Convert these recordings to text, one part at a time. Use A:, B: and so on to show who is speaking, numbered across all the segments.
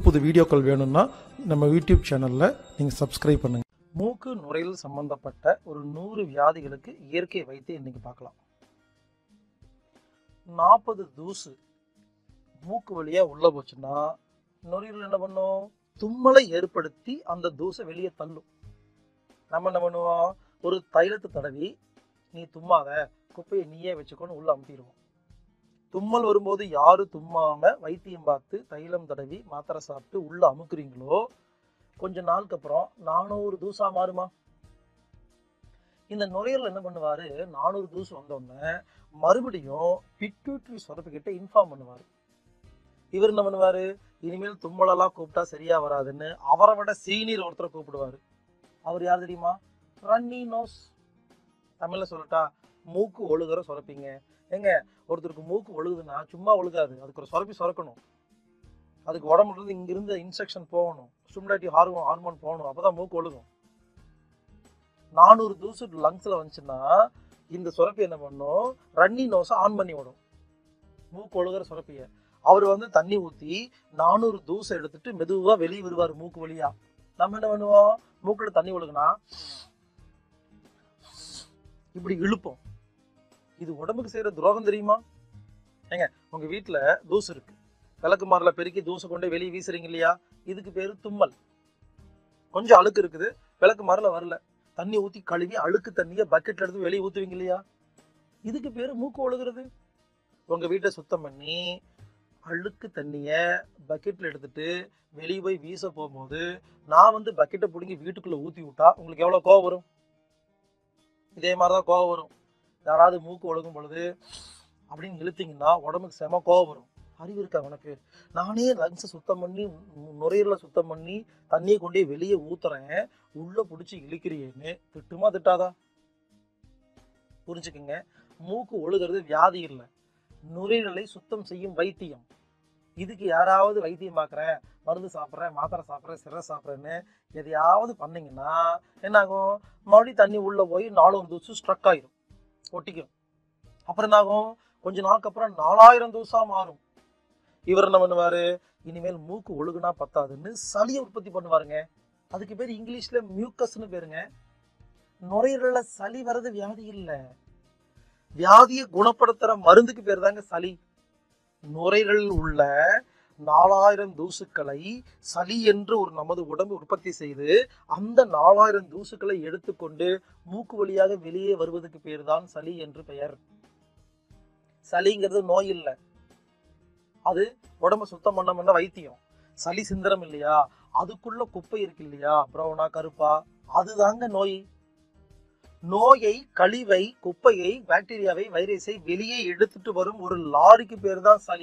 A: புது வீடியோக்கள் வேணும்னா நம்ம யூடியூப் சேனலில் நீங்கள் சப்ஸ்கிரைப் பண்ணுங்கள் மூக்கு நுரையீரல் சம்பந்தப்பட்ட ஒரு நூறு வியாதிகளுக்கு இயற்கை வைத்தியம் இன்னைக்கு பார்க்கலாம் நாற்பது தூசு மூக்கு வழியா உள்ள போச்சுன்னா நுரையீரல் என்ன பண்ணும் தும்மலை ஏற்படுத்தி அந்த தூசை வெளியே தள்ளும் நம்ம என்ன பண்ணுவோம் ஒரு தைலத்தை தடவி நீ தும்மாத குப்பையை நீயே வச்சுக்கோன்னு உள்ள அமுத்திடுவோம் தும்மல் வரும்போது யாரு தும்மாம வைத்தியம் பார்த்து தைலம் தடவி மாத்திரை சாப்பிட்டு உள்ள அமுக்குறீங்களோ கொஞ்ச நாளுக்கு அப்புறம் நானூறு தூசா மாறுமா இந்த நுரையீரல் என்ன பண்ணுவாரு நானூறு தூசு வந்தோடனே மறுபடியும் பிட்யூட்ரி சுரப்புக்கிட்ட இன்ஃபார்ம் பண்ணுவாரு இவர் என்ன பண்ணுவாரு இனிமேல் தும்மலெல்லாம் கூப்பிட்டா சரியா வராதுன்னு அவரை விட சீனியர் ஒருத்தரை கூப்பிடுவாரு அவர் யார் தெரியுமா ரன்னி நோஸ் தமிழ்ல சொல்லட்டா மூக்கு ஒழுகுற சுரப்பிங்க ஏங்க ஒருத்தருக்கு மூக்கு ஒழுகுதுன்னா சும்மா ஒழுகாது அதுக்கு ஒரு சுரப்பி சுரக்கணும் அதுக்கு உடம்புல இருந்து இங்கிருந்து இன்ஸ்ட்ரக்ஷன் போகணும் ஸ்டிமுலேட்டிவ் ஹார்மோன் ஹார்மோன் போகணும் அப்பதான் மூக்கு ஒழுகும் நானூறு தூசு லங்ஸ்ல வந்துச்சுன்னா இந்த சுரப்பி என்ன பண்ணும் ரன்னி நோஸை ஆன் பண்ணி விடும் மூக்கு ஒழுகுற சுரப்பிய அவர் வந்து தண்ணி ஊத்தி நானூறு தூசை எடுத்துட்டு மெதுவா வெளியே வருவார் மூக்கு வழியா நம்ம என்ன பண்ணுவோம் மூக்குல தண்ணி ஒழுகுனா இப்படி இழுப்போம் இது உடம்புக்கு செய்யற துரோகம் தெரியுமா ஏங்க உங்க வீட்டுல தூசு இருக்கு விளக்கு மாறல பெருக்கி தூசை கொண்டு வெளியே வீசுறீங்க இல்லையா இதுக்கு பேரு தும்மல் கொஞ்சம் அழுக்கு இருக்குது விளக்கு மாறல வரல தண்ணி ஊத்தி கழுவி அழுக்கு தண்ணிய பக்கெட்ல எடுத்து வெளியே ஊத்துவீங்க இல்லையா இதுக்கு பேரு மூக்கு ஒழுகுறது உங்க வீட்டை சுத்தம் பண்ணி அழுக்கு தண்ணிய பக்கெட்ல எடுத்துட்டு வெளியே போய் வீச போகும்போது நான் வந்து பக்கெட்டை பிடுங்கி வீட்டுக்குள்ள ஊத்தி விட்டா உங்களுக்கு எவ்வளவு கோவம் வரும் இதே மாதிரிதான் கோவம் வரும் யாராவது மூக்கு ஒழுகும் பொழுது அப்படின்னு இழுத்தீங்கன்னா உடம்புக்கு செம கோவம் வரும் அறிவு இருக்கா உனக்கு நானே லங்ஸை சுத்தம் பண்ணி நு- நுரையீரலை சுத்தம் பண்ணி தண்ணியை கொண்டு போய் வெளியே ஊத்துறேன் உள்ள பிடிச்சி இழுக்கிறியேன்னு திட்டுமா திட்டாதா புரிஞ்சுக்குங்க மூக்கு ஒழுகிறது வியாதி இல்லை நுரையீரலை சுத்தம் செய்யும் வைத்தியம் இதுக்கு யாராவது வைத்தியம் பார்க்குறேன் மருந்து சாப்பிட்றேன் மாத்திரை சாப்பிட்றேன் சிறை சாப்பிட்றேன்னு எதையாவது பண்ணீங்கன்னா என்னாகும் மறுபடியும் தண்ணி உள்ள போய் நானூறு தூசு ஸ்ட்ரக் ஆயிரும் ஒட்டிக்கும் அப்புறம் என்னாகும் கொஞ்ச நாளுக்கு அப்புறம் நாலாயிரம் தூசா மாறும் இவர் என்ன பண்ணுவாரு இனிமேல் மூக்கு ஒழுகுனா பத்தாதுன்னு சளியை உற்பத்தி பண்ணுவாருங்க அதுக்கு பேர் இங்கிலீஷ்ல மியூக்கஸ்னு பேருங்க நுரையீரல்ல சளி வர்றது வியாதி இல்ல வியாதியை குணப்படுத்துற மருந்துக்கு பேர் தாங்க சளி நுரையீரலில் உள்ள நாலாயிரம் தூசுக்களை சளி என்று ஒரு நமது உடம்பு உற்பத்தி செய்து அந்த நாலாயிரம் தூசுக்களை எடுத்துக்கொண்டு மூக்கு வழியாக வெளியே வருவதற்கு பேர் தான் சளி என்று பெயர் சளிங்கிறது நோய் இல்லை அது உடம்ப சுத்தம் பண்ண பண்ண வைத்தியம் சளி சிந்தரம் இல்லையா அதுக்குள்ள குப்பை இருக்கு இல்லையா ப்ரௌனா கருப்பா அதுதாங்க நோய் நோயை கழிவை குப்பையை பாக்டீரியாவை வைரஸை வெளியே எடுத்துட்டு வரும் ஒரு லாரிக்கு பேர் தான் சளி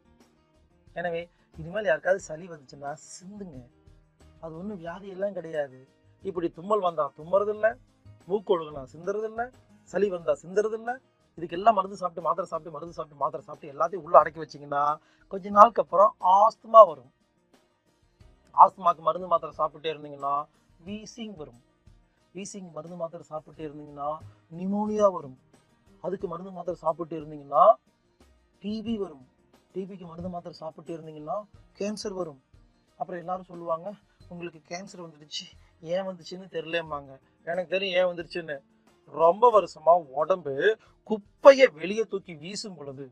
A: எனவே இனிமேல் யாருக்காவது சளி வந்துச்சுன்னா சிந்துங்க அது ஒன்றும் வியாதி எல்லாம் கிடையாது இப்படி தும்மல் வந்தா தும்மறது இல்ல மூக்கு ஒழுகுனா சிந்துறது இல்ல சளி வந்தா சிந்துறது இல்ல இதுக்கு எல்லாம் மருந்து சாப்பிட்டு மாத்திரை சாப்பிட்டு மருந்து சாப்பிட்டு மாத்திரை சாப்பிட்டு எல்லாத்தையும் உள்ள அடக்கி வச்சீங்கன்னா கொஞ்ச நாளுக்கு அப்புறம் ஆஸ்துமா வரும் ஆஸ்துமாக்கு மருந்து மாத்திரை சாப்பிட்டே இருந்தீங்கன்னா வீசிங் வரும் வீசிங் மருந்து மாத்திரை சாப்பிட்டே இருந்தீங்கன்னா நிமோனியா வரும் அதுக்கு மருந்து மாத்திரை சாப்பிட்டே இருந்தீங்கன்னா டிபி வரும் டிபிக்கு மருந்து மாத்திரை சாப்பிட்டே இருந்தீங்கன்னா கேன்சர் வரும் அப்புறம் எல்லாரும் சொல்லுவாங்க உங்களுக்கு கேன்சர் வந்துடுச்சு ஏன் வந்துச்சுன்னு தெரியலம்பாங்க எனக்கு தெரியும் ஏன் வந்துருச்சுன்னு ரொம்ப வருஷமா உடம்பு குப்பையை வெளியே தூக்கி வீசும் பொழுது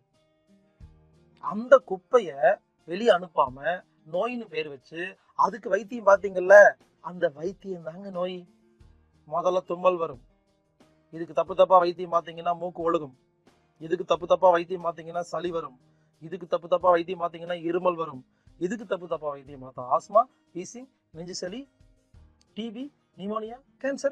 A: அந்த குப்பைய வெளியே அனுப்பாம நோயின்னு பேர் வச்சு அதுக்கு வைத்தியம் பாத்தீங்கல்ல அந்த வைத்தியம் தாங்க நோய் முதல்ல தும்மல் வரும் இதுக்கு தப்பு தப்பா வைத்தியம் பார்த்தீங்கன்னா மூக்கு ஒழுகும் இதுக்கு தப்பு தப்பா வைத்தியம் பார்த்தீங்கன்னா சளி வரும் இதுக்கு தப்பு தப்பா வைத்தியம் பார்த்தீங்கன்னா இருமல் வரும் இதுக்கு தப்பு தப்பா வைத்தியம் பார்த்தா ஆஸ்மா வீசிங் நெஞ்சு சளி டிபி நிமோனியா கேன்சர்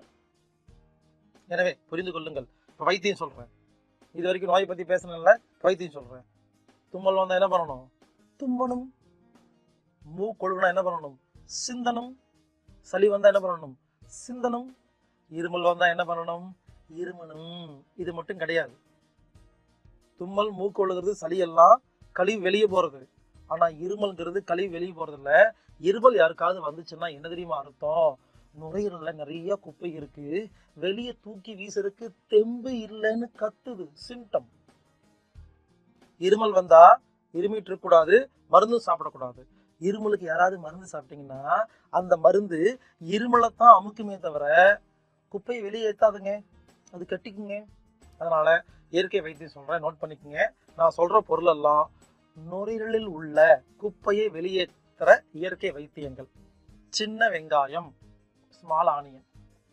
A: எனவே புரிந்து கொள்ளுங்கள் இப்போ வைத்தியம் சொல்றேன் இது வரைக்கும் நோயை பத்தி பேசணும்ல வைத்தியம் சொல்றேன் தும்மல் வந்தா என்ன பண்ணணும் தும்பணும் மூக்கொழுகுனா என்ன பண்ணணும் சிந்தனம் சளி வந்தா என்ன பண்ணணும் சிந்தனம் இருமல் வந்தா என்ன பண்ணணும் இருமணும் இது மட்டும் கிடையாது தும்மல் மூக்கு ஒழுகிறது சளி எல்லாம் கழிவு வெளியே போறது ஆனா இருமல்ங்கிறது கழிவு வெளியே போறது இல்ல இருமல் யாருக்காவது வந்துச்சுன்னா என்ன தெரியுமா அர்த்தம் நுரையீரல்ல நிறைய குப்பை இருக்கு வெளியே தூக்கி வீசறதுக்கு தெம்பு இல்லைன்னு கத்துது சிம்டம் இருமல் வந்தா இருமிட்டு இருக்கக்கூடாது மருந்தும் சாப்பிடக்கூடாது இருமலுக்கு யாராவது மருந்து சாப்பிட்டீங்கன்னா அந்த மருந்து இருமலைத்தான் அமுக்குமே தவிர குப்பையை வெளியே ஏத்தாதுங்க அது கட்டிக்குங்க அதனால இயற்கை வைத்தியம் சொல்றேன் நோட் பண்ணிக்கோங்க நான் சொல்ற பொருள் எல்லாம் நுரையீரலில் உள்ள குப்பையை வெளியேற்ற இயற்கை வைத்தியங்கள் சின்ன வெங்காயம் ஸ்மால் ஆனியன்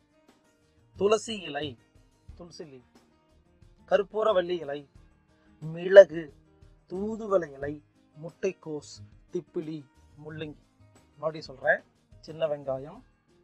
A: துளசி இலை துளசி லீஃப் கற்பூரவள்ளி இலை மிளகு தூதுவளை இலை முட்டைக்கோஸ் திப்பிலி முள்ளங்கி மறுபடியும் சொல்றேன் சின்ன வெங்காயம்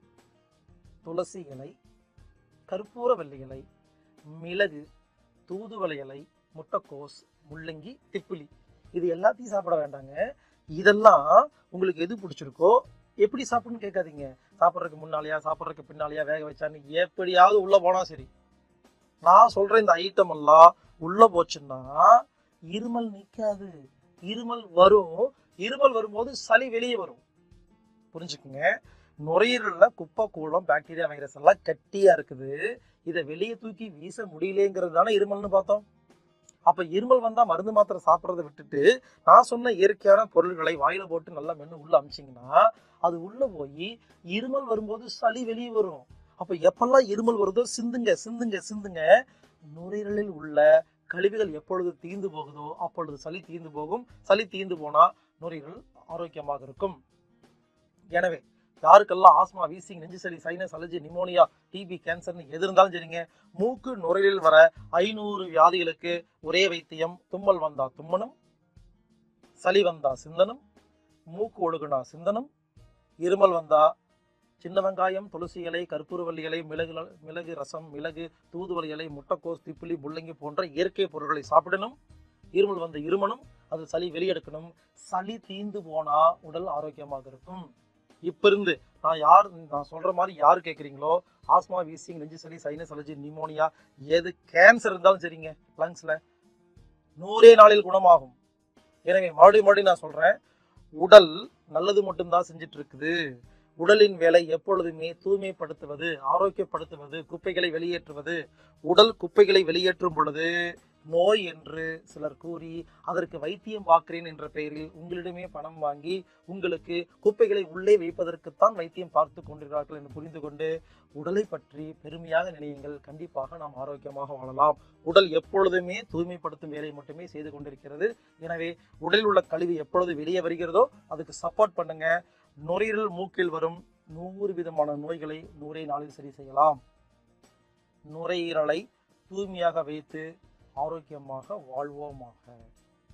A: துளசி இலை கற்பூரவள்ளி இலை மிளகு தூதுவளை இலை முட்டைக்கோஸ் முள்ளங்கி திப்பிலி இது எல்லாத்தையும் சாப்பிட வேண்டாங்க இதெல்லாம் உங்களுக்கு எது பிடிச்சிருக்கோ எப்படி சாப்பிடணும்னு கேட்காதீங்க சாப்பிட்றதுக்கு முன்னாலேயா சாப்பிட்றதுக்கு பின்னாலேயா வேக வச்சான்னு எப்படியாவது உள்ள போனா சரி நான் சொல்ற இந்த ஐட்டம் எல்லாம் உள்ள போச்சுன்னா இருமல் நிக்காது இருமல் வரும் இருமல் வரும்போது சளி வெளியே வரும் புரிஞ்சுக்குங்க நுரையீரல்ல குப்பை கூலம் பாக்டீரியா வைரஸ் எல்லாம் கட்டியா இருக்குது இதை வெளியே தூக்கி வீச முடியலேங்கிறது தானே இருமல்னு பார்த்தோம் அப்ப இருமல் வந்தா மருந்து மாத்திரை சாப்பிட்றதை விட்டுட்டு நான் சொன்ன இயற்கையான பொருள்களை வாயில போட்டு நல்லா மென்னு உள்ள அமிச்சிங்கன்னா அது உள்ள போய் இருமல் வரும்போது சளி வெளியே வரும் அப்ப எப்பெல்லாம் இருமல் வருதோ சிந்துங்க சிந்துங்க சிந்துங்க நுரையீரலில் உள்ள கழிவுகள் எப்பொழுது தீந்து போகுதோ அப்பொழுது சளி தீந்து போகும் சளி தீந்து போனா நுரையீரல் ஆரோக்கியமாக இருக்கும் எனவே யாருக்கெல்லாம் ஆஸ்மா வீசிங் நெஞ்சு சளி சைனஸ் அலர்ஜி நிமோனியா டிபி கேன்சர்னு எது இருந்தாலும் சரிங்க மூக்கு நுரையீரலில் வர ஐநூறு வியாதிகளுக்கு ஒரே வைத்தியம் தும்மல் வந்தா தும்மணும் சளி வந்தா சிந்தனம் மூக்கு ஒழுகுனா சிந்தனம் இருமல் வந்தா சின்ன வெங்காயம் துளசி இலை கற்பூரவள்ளி இலை மிளகு மிளகு ரசம் மிளகு தூதுவளை இலை முட்டைக்கோஸ் திப்பிலி முள்ளங்கி போன்ற இயற்கை பொருட்களை சாப்பிடணும் இருமல் வந்த இருமணும் அது சளி வெளியெடுக்கணும் சளி தீந்து போனா உடல் ஆரோக்கியமாக இருக்கும் இப்ப இருந்து நான் யார் நான் சொல்ற மாதிரி யார் கேட்குறீங்களோ ஆஸ்மா வீசிங் நெஞ்சு சளி சைனஸ் அலர்ஜி நிமோனியா எது கேன்சர் இருந்தாலும் சரிங்க லங்ஸ்ல நூறே நாளில் குணமாகும் எனவே மறுபடியும் மறுபடியும் நான் சொல்றேன் உடல் நல்லது மட்டும்தான் செஞ்சுட்டு இருக்குது உடலின் வேலை எப்பொழுதுமே தூய்மைப்படுத்துவது ஆரோக்கியப்படுத்துவது குப்பைகளை வெளியேற்றுவது உடல் குப்பைகளை வெளியேற்றும் பொழுது நோய் என்று சிலர் கூறி அதற்கு வைத்தியம் பார்க்கிறேன் என்ற பெயரில் உங்களிடமே பணம் வாங்கி உங்களுக்கு குப்பைகளை உள்ளே வைப்பதற்குத்தான் வைத்தியம் பார்த்து கொண்டிருக்கிறார்கள் என்று புரிந்து கொண்டு உடலை பற்றி பெருமையாக நினையுங்கள் கண்டிப்பாக நாம் ஆரோக்கியமாக வாழலாம் உடல் எப்பொழுதுமே தூய்மைப்படுத்தும் வேலை மட்டுமே செய்து கொண்டிருக்கிறது எனவே உடலில் உள்ள கழிவு எப்பொழுது வெளியே வருகிறதோ அதுக்கு சப்போர்ட் பண்ணுங்க நுரையீரல் மூக்கில் வரும் நூறு விதமான நோய்களை நூறே நாளில் சரி செய்யலாம் நுரையீரலை தூய்மையாக வைத்து ஆரோக்கியமாக வாழ்வோமாக